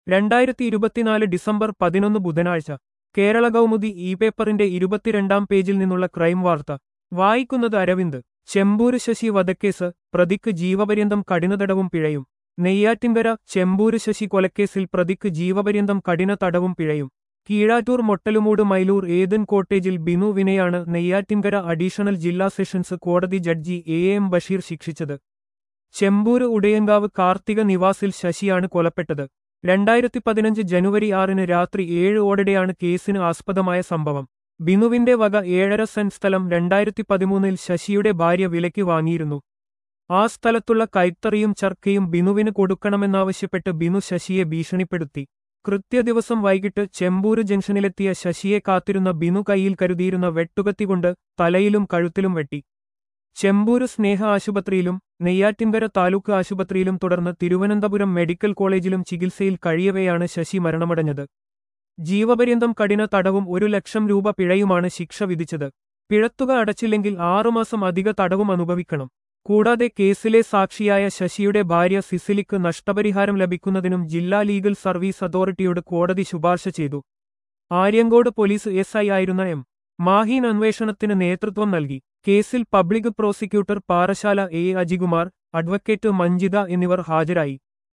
രണ്ടായിരത്തി ഇരുപത്തിനാല് ഡിസംബർ പതിനൊന്ന് ബുധനാഴ്ച കേരള കൗമുദി ഇ പേപ്പറിന്റെ ഇരുപത്തിരണ്ടാം പേജിൽ നിന്നുള്ള ക്രൈം വാർത്ത വായിക്കുന്നത് അരവിന്ദ് ചെമ്പൂര് ശശി വധക്കേസ് പ്രതിക്ക് ജീവപര്യന്തം കഠിനതടവും പിഴയും നെയ്യാറ്റിൻകര ചെമ്പൂര് ശശി കൊലക്കേസിൽ പ്രതിക്ക് ജീവപര്യന്തം കഠിന തടവും പിഴയും കീഴാറ്റൂർ മൊട്ടലുമൂട് മൈലൂർ ഏതൻ കോട്ടേജിൽ ബിനു വിനയാണ് നെയ്യാറ്റിൻകര അഡീഷണൽ ജില്ലാ സെഷൻസ് കോടതി ജഡ്ജി എ എം ബഷീർ ശിക്ഷിച്ചത് ചെമ്പൂര് ഉടയങ്കാവ് കാർത്തിക നിവാസിൽ ശശിയാണ് കൊലപ്പെട്ടത് രണ്ടായിരത്തി പതിനഞ്ച് ജനുവരി ആറിന് രാത്രി ഏഴ് ഓടടെയാണ് കേസിന് ആസ്പദമായ സംഭവം ബിനുവിന്റെ വക ഏഴര സെന്റ് സ്ഥലം രണ്ടായിരത്തി പതിമൂന്നിൽ ശശിയുടെ ഭാര്യ വിലയ്ക്ക് വാങ്ങിയിരുന്നു ആ സ്ഥലത്തുള്ള കൈത്തറിയും ചർക്കയും ബിനുവിന് കൊടുക്കണമെന്നാവശ്യപ്പെട്ട് ബിനു ശശിയെ ഭീഷണിപ്പെടുത്തി കൃത്യദിവസം വൈകിട്ട് ചെമ്പൂര് ജംഗ്ഷനിലെത്തിയ ശശിയെ കാത്തിരുന്ന ബിനു കൈയിൽ കരുതിയിരുന്ന വെട്ടുകത്തികൊണ്ട് തലയിലും കഴുത്തിലും വെട്ടി ചെമ്പൂര് സ്നേഹ ആശുപത്രിയിലും നെയ്യാറ്റിൻകര താലൂക്ക് ആശുപത്രിയിലും തുടർന്ന് തിരുവനന്തപുരം മെഡിക്കൽ കോളേജിലും ചികിത്സയിൽ കഴിയവെയാണ് ശശി മരണമടഞ്ഞത് ജീവപര്യന്തം കഠിന തടവും ഒരു ലക്ഷം രൂപ പിഴയുമാണ് ശിക്ഷ വിധിച്ചത് പിഴത്തുക അടച്ചില്ലെങ്കിൽ ആറുമാസം അധിക തടവും അനുഭവിക്കണം കൂടാതെ കേസിലെ സാക്ഷിയായ ശശിയുടെ ഭാര്യ സിസിലിക്ക് നഷ്ടപരിഹാരം ലഭിക്കുന്നതിനും ജില്ലാ ലീഗൽ സർവീസ് അതോറിറ്റിയോട് കോടതി ശുപാർശ ചെയ്തു ആര്യങ്കോട് പോലീസ് എസ് ഐ ആയിരുന്ന എം മാഹീൻ അന്വേഷണത്തിന് നേതൃത്വം നൽകി കേസിൽ public prosecutor Parassala A Ajikumar advocate Manjitha എന്നിവർ ഹാജരായി